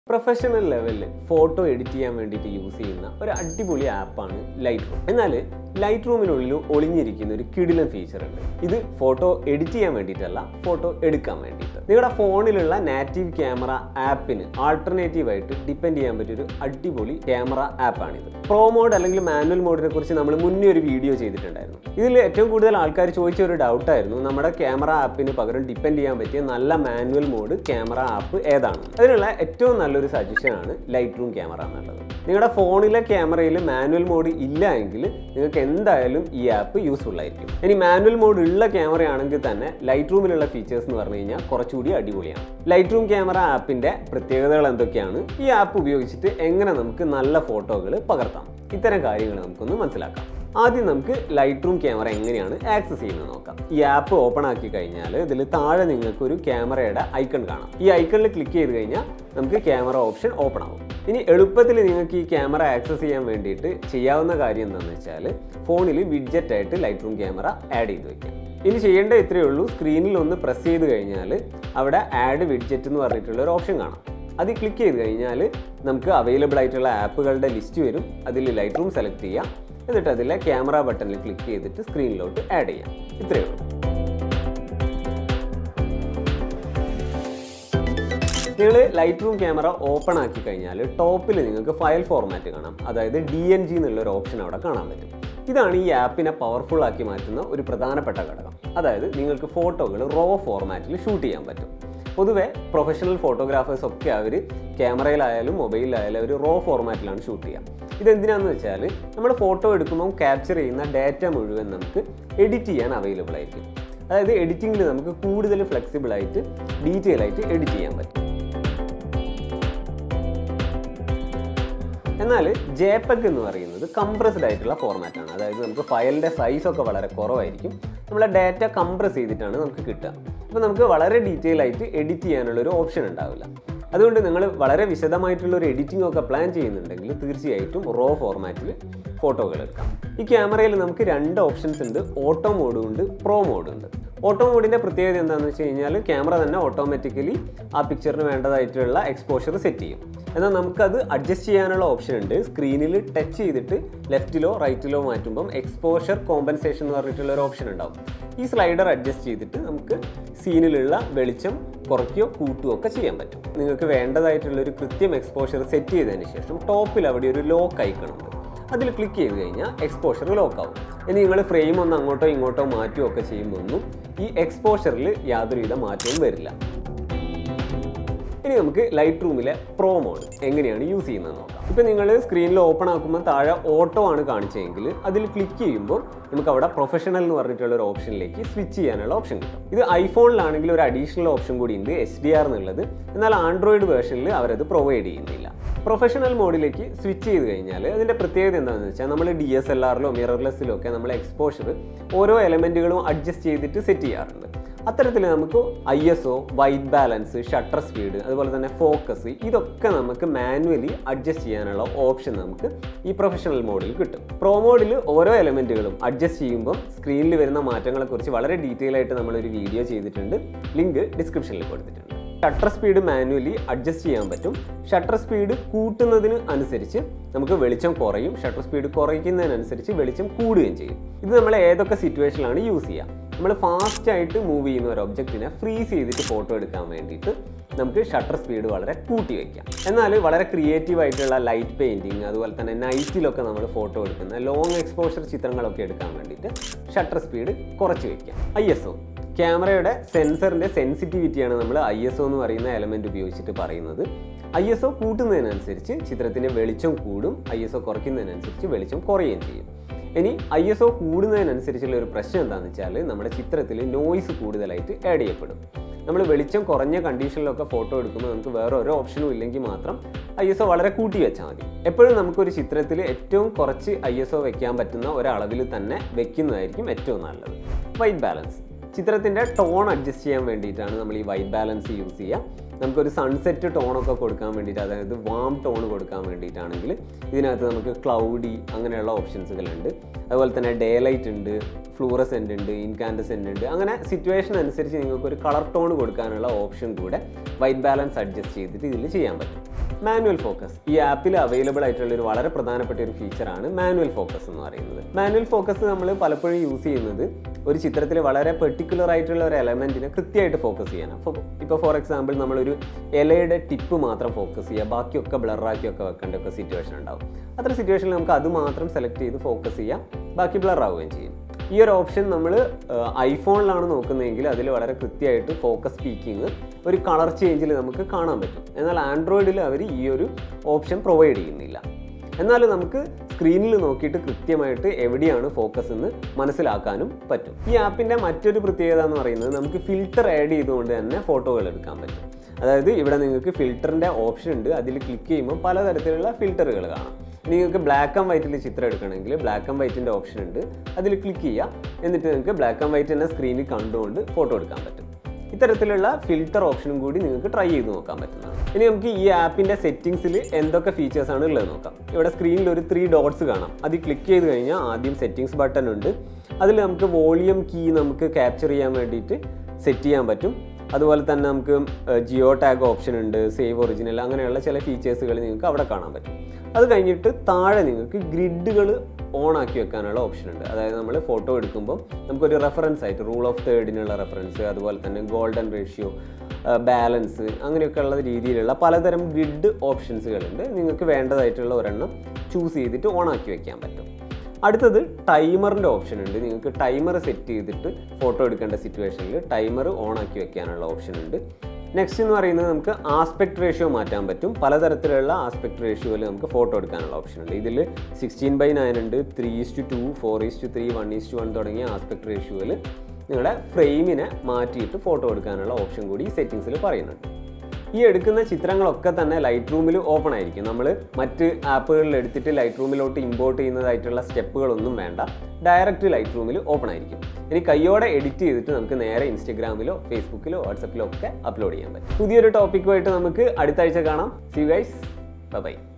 professional ലെവലിൽ photo edit ചെയ്യാൻ വേണ്ടിയിട്ട് യൂസ് ചെയ്യുന്ന ഒരു അടിപൊളി ആപ്പാണ് ലൈറ്റ് റൂം എന്നാൽ ലൈറ്റ് റൂമിനുള്ളിൽ ഒളിഞ്ഞിരിക്കുന്ന ഒരു കിടിലൻ ഫീച്ചർ ഉണ്ട് ഇത് ഫോട്ടോ എഡിറ്റ് ചെയ്യാൻ വേണ്ടിയിട്ടല്ല ഫോട്ടോ എടുക്കാൻ വേണ്ടിയിട്ട് നിങ്ങളുടെ ഫോണിലുള്ള നാറ്റീവ് ക്യാമറ ആപ്പിന് ആൾട്ടർനേറ്റീവ് ആയിട്ട് ഡിപ്പെൻഡ് ചെയ്യാൻ പറ്റിയ ഒരു അടിപൊളി ക്യാമറ ആപ്പാണിത് പ്രോ മോഡ് അല്ലെങ്കിൽ മാനുവൽ മോഡിനെ കുറിച്ച് നമ്മൾ മുന്നേ ഒരു വീഡിയോ ചെയ്തിട്ടുണ്ടായിരുന്നു ഇതിൽ ഏറ്റവും കൂടുതൽ ആൾക്കാർ ചോദിച്ച ഒരു ഡൗട്ടായിരുന്നു നമ്മുടെ ക്യാമറ ആപ്പിന് പകരം ഡിപ്പെൻഡ് ചെയ്യാൻ പറ്റിയ നല്ല മാനുവൽ മോഡ് ക്യാമറ ആപ്പ് ഏതാണ് അതിനുള്ള ഏറ്റവും നല്ലൊരു സജഷൻ ആണ് ലൈറ്റ് റൂം ക്യാമറ എന്നുള്ളത് നിങ്ങളുടെ ഫോണിലെ ക്യാമറയിൽ മാനുവൽ മോഡ് ഇല്ല എങ്കിൽ നിങ്ങൾക്ക് എന്തായാലും ഈ ആപ്പ് യൂസ്ഫുൾ ആയിരിക്കും ഇനി മാനുവൽ മോഡ് ഉള്ള ക്യാമറ ആണെങ്കിൽ തന്നെ ലൈറ്റ് റൂമിലുള്ള ഫീച്ചേഴ്സ് എന്ന് പറഞ്ഞു കഴിഞ്ഞാൽ കുറച്ചുകൂടി അടിപൊളിയാണ് ലൈറ്റ് റൂം ക്യാമറ ആപ്പിന്റെ പ്രത്യേകതകൾ എന്തൊക്കെയാണ് ഈ ആപ്പ് ഉപയോഗിച്ചിട്ട് എങ്ങനെ നമുക്ക് നല്ല ഫോട്ടോകൾ പകർത്താം ഇത്തരം കാര്യങ്ങൾ നമുക്കൊന്ന് മനസ്സിലാക്കാം ആദ്യം നമുക്ക് ലൈറ്റ് റൂം ക്യാമറ എങ്ങനെയാണ് ആക്സസ് ചെയ്യുന്നത് നോക്കാം ഈ ആപ്പ് ഓപ്പൺ ആക്കി കഴിഞ്ഞാൽ ഇതിൽ താഴെ നിങ്ങൾക്ക് ഒരു ക്യാമറയുടെ ഐക്കൺ കാണാം ഈ ഐക്കണിൽ ക്ലിക്ക് ചെയ്ത് കഴിഞ്ഞാൽ നമുക്ക് ക്യാമറ ഓപ്ഷൻ ഓപ്പൺ ആവും ഇനി എളുപ്പത്തിൽ നിങ്ങൾക്ക് ഈ ക്യാമറ ആക്സസ് ചെയ്യാൻ വേണ്ടിയിട്ട് ചെയ്യാവുന്ന കാര്യം എന്താണെന്ന് വെച്ചാൽ ഫോണിൽ വിഡ്ജറ്റ് ആയിട്ട് ലൈറ്റ് റൂം ക്യാമറ ആഡ് ചെയ്ത് വെക്കാം ഇനി ചെയ്യേണ്ട ഇത്രയേ ഉള്ളൂ സ്ക്രീനിൽ ഒന്ന് പ്രസ് ചെയ്ത് കഴിഞ്ഞാൽ അവിടെ ആഡ് വിഡ്ജറ്റ് എന്ന് പറഞ്ഞിട്ടുള്ള ഒരു ഓപ്ഷൻ കാണാം അത് ക്ലിക്ക് ചെയ്ത് കഴിഞ്ഞാൽ നമുക്ക് അവൈലബിൾ ആയിട്ടുള്ള ആപ്പുകളുടെ ലിസ്റ്റ് വരും അതിൽ ലൈറ്റ് റൂം സെലക്ട് ചെയ്യാം എന്നിട്ട് അതിലെ ക്യാമറ ബട്ടണിൽ ക്ലിക്ക് ചെയ്തിട്ട് സ്ക്രീനിലോട്ട് ആഡ് ചെയ്യാം ഇത്രയേ ഉള്ളൂ നിങ്ങൾ ലൈറ്റ് റൂം ക്യാമറ ഓപ്പൺ ആക്കി കഴിഞ്ഞാൽ ടോപ്പിൽ നിങ്ങൾക്ക് ഫയൽ ഫോർമാറ്റ് കാണാം അതായത് ഡി എൻ ജി എന്നുള്ള ഒരു ഓപ്ഷൻ അവിടെ കാണാൻ പറ്റും ഇതാണ് ഈ ആപ്പിനെ പവർഫുൾ ആക്കി മാറ്റുന്ന ഒരു പ്രധാനപ്പെട്ട ഘടകം അതായത് നിങ്ങൾക്ക് ഫോട്ടോകൾ റോ ഫോർമാറ്റിൽ ഷൂട്ട് ചെയ്യാൻ പറ്റും പൊതുവെ പ്രൊഫഷണൽ ഫോട്ടോഗ്രാഫേഴ്സ് ഒക്കെ അവർ ക്യാമറയിലായാലും മൊബൈലിലായാലും അവർ റോ ഫോർമാറ്റിലാണ് ഷൂട്ട് ചെയ്യുക ഇതെന്തിനാന്ന് വെച്ചാൽ നമ്മൾ ഫോട്ടോ എടുക്കുമ്പോൾ ക്യാപ്ചർ ചെയ്യുന്ന ഡാറ്റ മുഴുവൻ നമുക്ക് എഡിറ്റ് ചെയ്യാൻ അവൈലബിൾ ആയിരിക്കും അതായത് എഡിറ്റിങ്ങിൽ നമുക്ക് കൂടുതൽ ഫ്ലെക്സിബിൾ ആയിട്ട് ഡീറ്റെയിൽ ആയിട്ട് എഡിറ്റ് ചെയ്യാൻ പറ്റും എന്നാൽ ജെപെഗ് എന്ന് പറയുന്നത് കംപ്രസ്ഡ് ആയിട്ടുള്ള ഫോർമാറ്റാണ് അതായത് നമുക്ക് ഫയലിൻ്റെ സൈസൊക്കെ വളരെ കുറവായിരിക്കും നമ്മളെ ഡാറ്റ കംപ്രസ് ചെയ്തിട്ടാണ് നമുക്ക് കിട്ടുക അപ്പോൾ നമുക്ക് വളരെ ഡീറ്റെയിൽ ആയിട്ട് എഡിറ്റ് ചെയ്യാനുള്ള ഒരു ഓപ്ഷൻ ഉണ്ടാവില്ല അതുകൊണ്ട് നിങ്ങൾ വളരെ വിശദമായിട്ടുള്ള ഒരു എഡിറ്റിംഗ് ഒക്കെ പ്ലാൻ ചെയ്യുന്നുണ്ടെങ്കിൽ തീർച്ചയായിട്ടും റോ ഫോർമാറ്റിൽ ഫോട്ടോകൾ എടുക്കാം ഈ ക്യാമറയിൽ നമുക്ക് രണ്ട് ഓപ്ഷൻസ് ഉണ്ട് ഓട്ടോ മോഡും ഉണ്ട് പ്രോ മോഡും ഉണ്ട് ഓട്ടോ മോഡിൻ്റെ പ്രത്യേകത എന്താണെന്ന് വെച്ച് കഴിഞ്ഞാൽ ക്യാമറ തന്നെ ഓട്ടോമാറ്റിക്കലി ആ പിക്ചറിന് വേണ്ടതായിട്ടുള്ള എക്സ്പോഷർ സെറ്റ് ചെയ്യും എന്നാൽ നമുക്കത് അഡ്ജസ്റ്റ് ചെയ്യാനുള്ള ഓപ്ഷൻ ഉണ്ട് സ്ക്രീനിൽ ടച്ച് ചെയ്തിട്ട് ലെഫ്റ്റിലോ റൈറ്റിലോ മാറ്റുമ്പം എക്സ്പോഷർ കോമ്പൻസേഷൻ എന്ന് പറഞ്ഞിട്ടുള്ള ഒരു ഓപ്ഷൻ ഉണ്ടാവും ഈ സ്ലൈഡർ അഡ്ജസ്റ്റ് ചെയ്തിട്ട് നമുക്ക് സീനിലുള്ള വെളിച്ചം കുറയ്ക്കുകയോ കൂട്ടുകയോ ഒക്കെ ചെയ്യാൻ പറ്റും നിങ്ങൾക്ക് വേണ്ടതായിട്ടുള്ള ഒരു കൃത്യം എക്സ്പോഷർ സെറ്റ് ചെയ്തതിന് ശേഷം ടോപ്പിൽ അവിടെ ഒരു ലോക്ക് ഐക്കൺ ഉണ്ട് അതിൽ ക്ലിക്ക് ചെയ്ത് കഴിഞ്ഞാൽ എക്സ്പോഷർ ലോക്ക് ആവും ഇനി നിങ്ങൾ ഫ്രെയിം ഒന്ന് അങ്ങോട്ടോ ഇങ്ങോട്ടോ മാറ്റുകയോ ഒക്കെ ചെയ്യുമ്പോഴൊന്നും ഈ എക്സ്പോഷറിൽ യാതൊരുവിധ മാറ്റവും വരില്ല ഇനി നമുക്ക് ലൈറ്റ് റൂമിലെ പ്രോ മോഡ് എങ്ങനെയാണ് യൂസ് ചെയ്യുന്നത് നോക്കാം ഇപ്പം നിങ്ങൾ സ്ക്രീനിൽ ഓപ്പൺ ആക്കുമ്പോൾ താഴെ ഓട്ടോ ആണ് കാണിച്ചതെങ്കിൽ അതിൽ ക്ലിക്ക് ചെയ്യുമ്പോൾ നമുക്ക് അവിടെ പ്രൊഫഷണൽ എന്ന് പറഞ്ഞിട്ടുള്ള ഒരു ഓപ്ഷനിലേക്ക് സ്വിച്ച് ചെയ്യാനുള്ള ഓപ്ഷൻ കിട്ടും ഇത് ഐഫോണിലാണെങ്കിൽ ഒരു അഡീഷണൽ ഓപ്ഷൻ കൂടി ഉണ്ട് എച്ച് ഡി ആർ എന്നുള്ളത് എന്നാൽ ആൻഡ്രോയിഡ് വേർഷനിൽ അവരത് പ്രൊവൈഡ് ചെയ്യുന്നില്ല പ്രൊഫഷണൽ മോഡിലേക്ക് സ്വിച്ച് ചെയ്ത് കഴിഞ്ഞാൽ അതിൻ്റെ പ്രത്യേകത എന്താണെന്ന് വെച്ചാൽ നമ്മൾ ഡി എസ് എൽ ആറിലോ മിറർലെസ്സിലോ ഒക്കെ നമ്മൾ എക്സ്പോഷർ ഓരോ എലമെൻറ്റുകളും അഡ്ജസ്റ്റ് ചെയ്തിട്ട് സെറ്റ് ചെയ്യാറുണ്ട് അത്തരത്തിൽ നമുക്ക് I S O white balance shutter speed അതുപോലെ തന്നെ ഫോക്കസ് ഇതൊക്കെ നമുക്ക് മാനുവലി അഡ്ജസ്റ്റ് ചെയ്യാനുള്ള ഓപ്ഷൻ നമുക്ക് ഈ പ്രൊഫഷണൽ മോഡിൽ കിട്ടും പ്രോ മോഡിൽ ഓരോ എലമെൻറ്റുകളും അഡ്ജസ്റ്റ് ചെയ്യുമ്പോൾ സ്ക്രീനിൽ വരുന്ന മാറ്റങ്ങളെക്കുറിച്ച് വളരെ ഡീറ്റെയിൽ ആയിട്ട് നമ്മളൊരു വീഡിയോ ചെയ്തിട്ടുണ്ട് ലിങ്ക് ഡിസ്ക്രിപ്ഷനിൽ കൊടുത്തിട്ടുണ്ട് ഷട്ടർ സ്പീഡ് മാനുവലി അഡ്ജസ്റ്റ് ചെയ്യാൻ പറ്റും ഷട്ടർ സ്പീഡ് കൂട്ടുന്നതിന് അനുസരിച്ച് നമുക്ക് വെളിച്ചം കുറയും ഷട്ടർ സ്പീഡ് കുറയ്ക്കുന്നതിനനുസരിച്ച് വെളിച്ചം കൂടുകയും ചെയ്യും ഇത് നമ്മൾ ഏതൊക്കെ സിറ്റുവേഷനിലാണ് യൂസ് ചെയ്യുക നമ്മൾ ഫാസ്റ്റ് ആയിട്ട് മൂവ് ചെയ്യുന്ന ഒരു ഒബ്ജക്റ്റിനെ ഫ്രീസ് ചെയ്തിട്ട് ഫോട്ടോ എടുക്കാൻ വേണ്ടിയിട്ട് നമുക്ക് ഷട്ടർ സ്പീഡ് വളരെ കൂട്ടി വയ്ക്കാം എന്നാൽ വളരെ ക്രിയേറ്റീവ് ആയിട്ടുള്ള ലൈറ്റ് പെയിൻറ്റിങ് അതുപോലെ തന്നെ നൈറ്റിലൊക്കെ നമ്മൾ ഫോട്ടോ എടുക്കുന്ന ലോങ് എക്സ്പോഷർ ചിത്രങ്ങളൊക്കെ എടുക്കാൻ വേണ്ടിയിട്ട് ഷട്ടർ സ്പീഡ് കുറച്ച് വയ്ക്കാം ഐ എസ് ഒ ക്യാമറയുടെ സെൻസറിൻ്റെ സെൻസിറ്റിവിറ്റിയാണ് നമ്മൾ ഐ എസ് ഒ എന്ന് പറയുന്ന എലമെൻറ്റ് ഉപയോഗിച്ചിട്ട് പറയുന്നത് ഐ എസ് ഒ കൂട്ടുന്നതിനനുസരിച്ച് ചിത്രത്തിൻ്റെ വെളിച്ചം കൂടും ഐ എസ് ഒ കുറയ്ക്കുന്നതിനനുസരിച്ച് വെളിച്ചം കുറയുകയും ചെയ്യും ഇനി ഐ എസ് ഒ കൂടുന്നതിനനുസരിച്ചുള്ള ഒരു പ്രശ്നം എന്താണെന്ന് വെച്ചാൽ നമ്മുടെ ചിത്രത്തിൽ നോയ്സ് കൂടുതലായിട്ട് ആഡ് ചെയ്യപ്പെടും നമ്മൾ വെളിച്ചം കുറഞ്ഞ കണ്ടീഷനിലൊക്കെ ഫോട്ടോ എടുക്കുമ്പോൾ നമുക്ക് വേറെ ഓരോ ഓപ്ഷനും ഇല്ലെങ്കിൽ മാത്രം ഐ എസ് ഒ വളരെ കൂട്ടി വെച്ചാൽ മതി എപ്പോഴും നമുക്കൊരു ചിത്രത്തിൽ ഏറ്റവും കുറച്ച് ഐ എസ് ഒ വെക്കാൻ പറ്റുന്ന ഒരളവിൽ തന്നെ വെക്കുന്നതായിരിക്കും ഏറ്റവും നല്ലത് വൈറ്റ് ബാലൻസ് ചിത്രത്തിൻ്റെ ടോൺ അഡ്ജസ്റ്റ് ചെയ്യാൻ വേണ്ടിയിട്ടാണ് നമ്മൾ ഈ വൈറ്റ് ബാലൻസ് യൂസ് ചെയ്യുക നമുക്കൊരു സൺസെറ്റ് ടോണൊക്കെ കൊടുക്കാൻ വേണ്ടിയിട്ട് അതായത് വാം ടോൺ കൊടുക്കാൻ വേണ്ടിയിട്ടാണെങ്കിൽ ഇതിനകത്ത് നമുക്ക് ക്ലൗഡി അങ്ങനെയുള്ള ഓപ്ഷൻസുകളുണ്ട് അതുപോലെ തന്നെ ഡേ ലൈറ്റ് ഉണ്ട് ഫ്ലൂറസെൻ്റ് ഉണ്ട് ഇൻകാൻഡസെൻ്റ് ഉണ്ട് അങ്ങനെ സിറ്റുവേഷൻ അനുസരിച്ച് നിങ്ങൾക്ക് ഒരു കളർ ടോൺ കൊടുക്കാനുള്ള ഓപ്ഷൻ കൂടെ വൈറ്റ് ബാലൻസ് അഡ്ജസ്റ്റ് ചെയ്തിട്ട് ഇതിൽ ചെയ്യാൻ പറ്റും മാനുവൽ ഫോക്കസ് ഈ ആപ്പിൽ അവൈലബിൾ ആയിട്ടുള്ള ഒരു വളരെ പ്രധാനപ്പെട്ട ഒരു ഫീച്ചറാണ് മാനുവൽ ഫോക്കസ് എന്ന് പറയുന്നത് മാനുവൽ ഫോക്കസ് നമ്മൾ പലപ്പോഴും യൂസ് ചെയ്യുന്നത് ഒരു ചിത്രത്തിൽ വളരെ പെർട്ടിക്കുലർ ആയിട്ടുള്ള ഒരു എലമെൻറ്റിനെ കൃത്യമായിട്ട് ഫോക്കസ് ചെയ്യാനാണ് അപ്പോൾ ഇപ്പോൾ ഫോർ എക്സാമ്പിൾ നമ്മളൊരു ഇലയുടെ ടിപ്പ് മാത്രം ഫോക്കസ് ചെയ്യുക ബാക്കിയൊക്കെ ബ്ലറാക്കിയൊക്കെ വെക്കേണ്ട ഒക്കെ സിറ്റുവേഷൻ ഉണ്ടാവും അത്ര സിറ്റുവേഷനിൽ നമുക്ക് അത് മാത്രം സെലക്ട് ചെയ്ത് ഫോക്കസ് ചെയ്യാം ബാക്കി ബ്ലർ ആവുകയും ചെയ്യും ഈ ഒരു ഓപ്ഷൻ നമ്മൾ ഐഫോണിലാണ് നോക്കുന്നതെങ്കിൽ അതിൽ വളരെ കൃത്യമായിട്ട് ഫോക്കസ് സ്പീക്കിംഗ് ഒരു കളർ ചേഞ്ചിൽ നമുക്ക് കാണാൻ പറ്റും എന്നാൽ ആൻഡ്രോയിഡിൽ അവർ ഈ ഒരു ഓപ്ഷൻ പ്രൊവൈഡ് ചെയ്യുന്നില്ല എന്നാൽ നമുക്ക് സ്ക്രീനിൽ നോക്കിയിട്ട് കൃത്യമായിട്ട് എവിടെയാണ് ഫോക്കസ് എന്ന് മനസ്സിലാക്കാനും പറ്റും ഈ ആപ്പിൻ്റെ മറ്റൊരു പ്രത്യേകത എന്ന് പറയുന്നത് നമുക്ക് ഫിൽറ്റർ ആഡ് ചെയ്തുകൊണ്ട് തന്നെ ഫോട്ടോകൾ എടുക്കാൻ പറ്റും അതായത് ഇവിടെ നിങ്ങൾക്ക് ഫിൽറ്ററിൻ്റെ ഓപ്ഷൻ ഉണ്ട് അതിൽ ക്ലിക്ക് ചെയ്യുമ്പോൾ പലതരത്തിലുള്ള ഫിൽറ്ററുകൾ കാണാം നിങ്ങൾക്ക് ബ്ലാക്ക് ആൻഡ് വൈറ്റിൽ ചിത്രം എടുക്കണമെങ്കിൽ ബ്ലാക്ക് ആൻഡ് വൈറ്റിൻ്റെ ഓപ്ഷൻ ഉണ്ട് അതിൽ ക്ലിക്ക് ചെയ്യുക എന്നിട്ട് നിങ്ങൾക്ക് ബ്ലാക്ക് ആൻഡ് വൈറ്റ് തന്നെ സ്ക്രീനിൽ കണ്ടുകൊണ്ട് ഫോട്ടോ എടുക്കാൻ പറ്റും ഇത്തരത്തിലുള്ള ഫിൽറ്റർ ഓപ്ഷനും കൂടി നിങ്ങൾക്ക് ട്രൈ ചെയ്ത് നോക്കാൻ പറ്റുന്നതാണ് ഇനി നമുക്ക് ഈ ആപ്പിൻ്റെ സെറ്റിംഗ്സിൽ എന്തൊക്കെ ഫീച്ചേഴ്സാണ് ഉള്ളത് നോക്കാം ഇവിടെ സ്ക്രീനിൽ ഒരു ത്രീ ഡോട്ട്സ് കാണാം അതിൽ ക്ലിക്ക് ചെയ്ത് കഴിഞ്ഞാൽ ആദ്യം സെറ്റിംഗ്സ് ബട്ടൺ ഉണ്ട് അതിൽ നമുക്ക് വോളിയം കീ നമുക്ക് ക്യാപ്ചർ ചെയ്യാൻ വേണ്ടിയിട്ട് സെറ്റ് ചെയ്യാൻ പറ്റും അതുപോലെ തന്നെ നമുക്ക് ജിയോ ടാഗ് ഓപ്ഷൻ ഉണ്ട് സേവ് ഒറിജിനൽ അങ്ങനെയുള്ള ചില ഫീച്ചേഴ്സുകൾ നിങ്ങൾക്ക് അവിടെ കാണാൻ പറ്റും അത് കഴിഞ്ഞിട്ട് താഴെ നിങ്ങൾക്ക് ഗ്രിഡുകൾ ഓൺ ആക്കി വെക്കാനുള്ള ഓപ്ഷൻ ഉണ്ട് അതായത് നമ്മൾ ഫോട്ടോ എടുക്കുമ്പോൾ നമുക്കൊരു റെഫറൻസ് ആയിട്ട് റൂൾ ഓഫ് തേർഡിനുള്ള റെഫറൻസ് അതുപോലെ തന്നെ ഗോൾഡൻ റേഷ്യോ ബാലൻസ് അങ്ങനെയൊക്കെയുള്ള രീതിയിലുള്ള പലതരം ഗ്രിഡ് ഓപ്ഷൻസുകളുണ്ട് നിങ്ങൾക്ക് വേണ്ടതായിട്ടുള്ള ഒരെണ്ണം ചൂസ് ചെയ്തിട്ട് ഓൺ ആക്കി വെക്കാൻ പറ്റും അടുത്തത് ടൈമറിൻ്റെ ഓപ്ഷൻ ഉണ്ട് നിങ്ങൾക്ക് ടൈമർ സെറ്റ് ചെയ്തിട്ട് ഫോട്ടോ എടുക്കേണ്ട സിറ്റുവേഷനിൽ ടൈമർ ഓൺ ആക്കി വെക്കാനുള്ള ഓപ്ഷൻ ഉണ്ട് നെക്സ്റ്റ് എന്ന് പറയുന്നത് നമുക്ക് ആസ്പെക്ട് റേഷ്യോ മാറ്റാൻ പറ്റും പലതരത്തിലുള്ള ആസ്പെക്ട് റേഷ്യോയിൽ നമുക്ക് ഫോട്ടോ എടുക്കാനുള്ള ഓപ്ഷൻ ഉണ്ട് ഇതിൽ സിക്സ്റ്റീൻ ബൈ നയൻ ഉണ്ട് three is to four is to three one is to one തുടങ്ങിയ ആസ്പെക്ട് റേഷ്യോയിൽ നിങ്ങളുടെ ഫ്രെയിമിനെ മാറ്റിയിട്ട് ഫോട്ടോ എടുക്കാനുള്ള ഓപ്ഷൻ കൂടി ഈ സെറ്റിങ്സിൽ പറയുന്നുണ്ട് ഈ എടുക്കുന്ന ചിത്രങ്ങളൊക്കെ തന്നെ ലൈറ്റ് റൂമിൽ ഓപ്പൺ ആയിരിക്കും നമ്മൾ മറ്റ് ആപ്പുകളിൽ എടുത്തിട്ട് ലൈറ്റ് റൂമിലോട്ട് ഇമ്പോർട്ട് ചെയ്യുന്നതായിട്ടുള്ള സ്റ്റെപ്പുകളൊന്നും വേണ്ട ഡയറക്റ്റ് ലൈറ്റ് റൂമിൽ ഓപ്പൺ ആയിരിക്കും ഇനി കയ്യോടെ എഡിറ്റ് ചെയ്തിട്ട് നമുക്ക് നേരെ ഇൻസ്റ്റഗ്രാമിലോ ഫേസ്ബുക്കിലോ വാട്സപ്പിലോ ഒക്കെ അപ്ലോഡ് ചെയ്യാൻ പറ്റും പുതിയൊരു ടോപ്പിക്കുമായിട്ട് നമുക്ക് അടുത്ത ആഴ്ച കാണാം സി ഗൈസ് ബൈ